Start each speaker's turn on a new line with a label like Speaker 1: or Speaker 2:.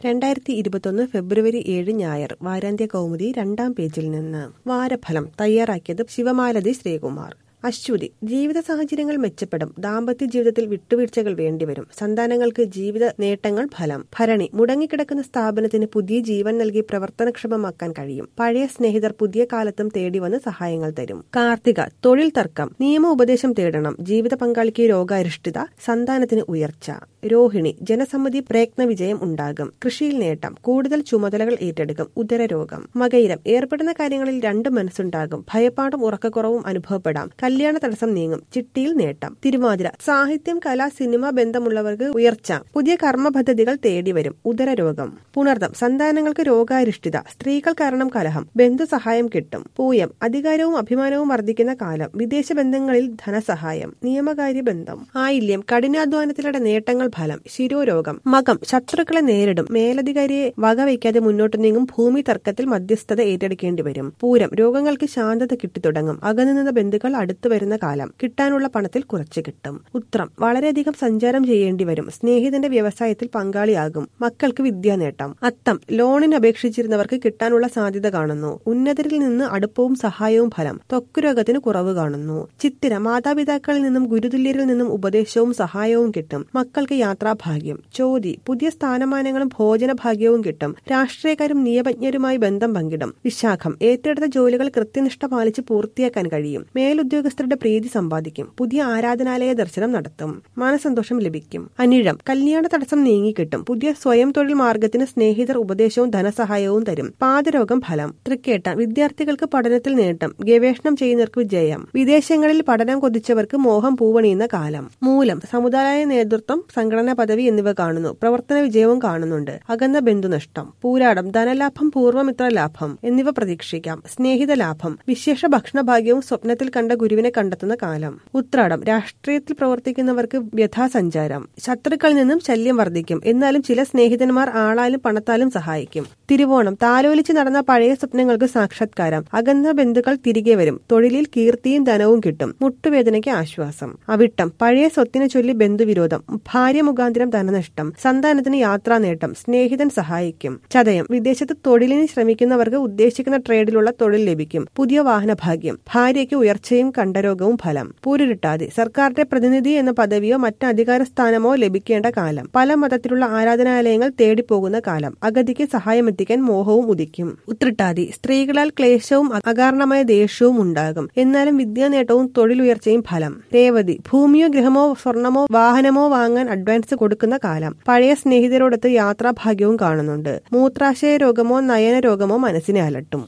Speaker 1: രണ്ടായിരത്തി ഇരുപത്തൊന്ന് ഫെബ്രുവരി ഏഴ് ഞായർ വാരാന്ത്യ കൗമുദി രണ്ടാം പേജിൽ നിന്ന് വാരഫലം തയ്യാറാക്കിയത് ശിവമാലതി ശ്രീകുമാർ അശ്വതി ജീവിത സാഹചര്യങ്ങൾ മെച്ചപ്പെടും ദാമ്പത്യ ജീവിതത്തിൽ വിട്ടുവീഴ്ചകൾ വേണ്ടിവരും സന്താനങ്ങൾക്ക് ജീവിത നേട്ടങ്ങൾ ഫലം ഭരണി മുടങ്ങിക്കിടക്കുന്ന സ്ഥാപനത്തിന് പുതിയ ജീവൻ നൽകി പ്രവർത്തനക്ഷമമാക്കാൻ കഴിയും പഴയ സ്നേഹിതർ പുതിയ കാലത്തും തേടി വന്ന് സഹായങ്ങൾ തരും കാർത്തിക തൊഴിൽ തർക്കം നിയമ ഉപദേശം തേടണം ജീവിത പങ്കാളിക്ക് രോഗാരിഷ്ടിത സന്താനത്തിന് ഉയർച്ച രോഹിണി ജനസമ്മതി പ്രയത്ന വിജയം ഉണ്ടാകും കൃഷിയിൽ നേട്ടം കൂടുതൽ ചുമതലകൾ ഏറ്റെടുക്കും ഉദരരോഗം മകയിരം ഏർപ്പെടുന്ന കാര്യങ്ങളിൽ രണ്ട് മനസ്സുണ്ടാകും ഭയപ്പാടും ഉറക്കക്കുറവും അനുഭവപ്പെടാം കല്യാണ തടസ്സം നീങ്ങും ചിട്ടിയിൽ നേട്ടം തിരുവാതിര സാഹിത്യം കല സിനിമ ബന്ധമുള്ളവർക്ക് ഉയർച്ച പുതിയ കർമ്മ പദ്ധതികൾ തേടിവരും ഉദരരോഗം പുണർദം സന്താനങ്ങൾക്ക് രോഗാരിഷ്ടിത സ്ത്രീകൾ കാരണം കലഹം ബന്ധു സഹായം കിട്ടും പൂയം അധികാരവും അഭിമാനവും വർദ്ധിക്കുന്ന കാലം വിദേശ ബന്ധങ്ങളിൽ ധനസഹായം നിയമകാര്യ ബന്ധം ആയില്യം കഠിനാധ്വാനത്തിലൂടെ നേട്ടങ്ങൾ ഫലം ശിരോരോഗം മകം ശത്രുക്കളെ നേരിടും മേലധികാരിയെ വകവയ്ക്കാതെ മുന്നോട്ട് നീങ്ങും ഭൂമി തർക്കത്തിൽ മധ്യസ്ഥത ഏറ്റെടുക്കേണ്ടി വരും പൂരം രോഗങ്ങൾക്ക് ശാന്തത കിട്ടിത്തുടങ്ങും അകന്നുനിന്ന ബന്ധുക്കൾ അടുത്തു വരുന്ന കാലം കിട്ടാനുള്ള പണത്തിൽ കുറച്ച് കിട്ടും ഉത്രം വളരെയധികം സഞ്ചാരം ചെയ്യേണ്ടി വരും സ്നേഹിതന്റെ വ്യവസായത്തിൽ പങ്കാളിയാകും മക്കൾക്ക് വിദ്യാനേട്ടം അത്തം ലോണിന് അപേക്ഷിച്ചിരുന്നവർക്ക് കിട്ടാനുള്ള സാധ്യത കാണുന്നു ഉന്നതരിൽ നിന്ന് അടുപ്പവും സഹായവും ഫലം ത്വക്ക് രോഗത്തിന് കുറവ് കാണുന്നു ചിത്തിര മാതാപിതാക്കളിൽ നിന്നും ഗുരുതുല്യരിൽ നിന്നും ഉപദേശവും സഹായവും കിട്ടും മക്കൾക്ക് യാത്രാഭാഗ്യം ചോതി പുതിയ സ്ഥാനമാനങ്ങളും ഭോജനഭാഗ്യവും കിട്ടും രാഷ്ട്രീയക്കാരും നിയമജ്ഞരുമായി ബന്ധം പങ്കിടും വിശാഖം ഏറ്റെടുത്ത ജോലികൾ കൃത്യനിഷ്ഠ പാലിച്ച് പൂർത്തിയാക്കാൻ കഴിയും മേലുദ്യോഗസ്ഥരുടെ പ്രീതി സമ്പാദിക്കും പുതിയ ആരാധനാലയ ദർശനം നടത്തും മനസന്തോഷം ലഭിക്കും അനിഴം കല്യാണ തടസ്സം നീങ്ങിക്കിട്ടും പുതിയ സ്വയം തൊഴിൽ മാർഗത്തിന് സ്നേഹിതർ ഉപദേശവും ധനസഹായവും തരും പാദരോഗം ഫലം തൃക്കേട്ട വിദ്യാർത്ഥികൾക്ക് പഠനത്തിൽ നേട്ടം ഗവേഷണം ചെയ്യുന്നവർക്ക് വിജയം വിദേശങ്ങളിൽ പഠനം കൊതിച്ചവർക്ക് മോഹം പൂവണിയുന്ന കാലം മൂലം സമുദായ നേതൃത്വം സംഘടനാ പദവി എന്നിവ കാണുന്നു പ്രവർത്തന വിജയവും കാണുന്നുണ്ട് അകന്ന ബന്ധുനഷ്ടം പൂരാടം ധനലാഭം പൂർവ്വമിത്ര ലാഭം എന്നിവ പ്രതീക്ഷിക്കാം സ്നേഹിത ലാഭം വിശേഷ ഭക്ഷണഭാഗ്യവും സ്വപ്നത്തിൽ കണ്ട ഗുരുവിനെ കണ്ടെത്തുന്ന കാലം ഉത്രാടം രാഷ്ട്രീയത്തിൽ പ്രവർത്തിക്കുന്നവർക്ക് വ്യഥാസഞ്ചാരം ശത്രുക്കളിൽ നിന്നും ശല്യം വർദ്ധിക്കും എന്നാലും ചില സ്നേഹിതന്മാർ ആളാലും പണത്താലും സഹായിക്കും തിരുവോണം താലോലിച്ച് നടന്ന പഴയ സ്വപ്നങ്ങൾക്ക് സാക്ഷാത്കാരം അകന്ന ബന്ധുക്കൾ തിരികെ വരും തൊഴിലിൽ കീർത്തിയും ധനവും കിട്ടും മുട്ടുവേദനയ്ക്ക് ആശ്വാസം അവിട്ടം പഴയ സ്വത്തിനെ ചൊല്ലി ബന്ധുവിരോധം ഭാര്യ മുഖാന്തരം ധനനഷ്ടം സന്താനത്തിന് യാത്രാ നേട്ടം സ്നേഹിതൻ സഹായിക്കും ചതയം വിദേശത്ത് തൊഴിലിന് ശ്രമിക്കുന്നവർക്ക് ഉദ്ദേശിക്കുന്ന ട്രേഡിലുള്ള തൊഴിൽ ലഭിക്കും പുതിയ വാഹനഭാഗ്യം ഭാര്യയ്ക്ക് ഉയർച്ചയും കണ്ടരോഗവും ഫലം പൂരുരുട്ടാതി സർക്കാരിന്റെ പ്രതിനിധി എന്ന പദവിയോ മറ്റ് അധികാര സ്ഥാനമോ ലഭിക്കേണ്ട കാലം പല മതത്തിലുള്ള ആരാധനാലയങ്ങൾ തേടിപ്പോകുന്ന കാലം അഗതിക്ക് സഹായമെത്തിക്കാൻ മോഹവും ഉദിക്കും ഉത്രട്ടാതി സ്ത്രീകളാൽ ക്ലേശവും അകാരണമായ ദേഷ്യവും ഉണ്ടാകും എന്നാലും വിദ്യാനേട്ടവും തൊഴിലുയർച്ചയും ഫലം രേവതി ഭൂമിയോ ഗൃഹമോ സ്വർണമോ വാഹനമോ വാങ്ങാൻ അഡ്വാൻസ് കൊടുക്കുന്ന കാലം പഴയ സ്നേഹിതരോടൊത്ത് യാത്രാഭാഗ്യവും കാണുന്നുണ്ട് മൂത്രാശയ രോഗമോ നയന രോഗമോ മനസ്സിനെ അലട്ടും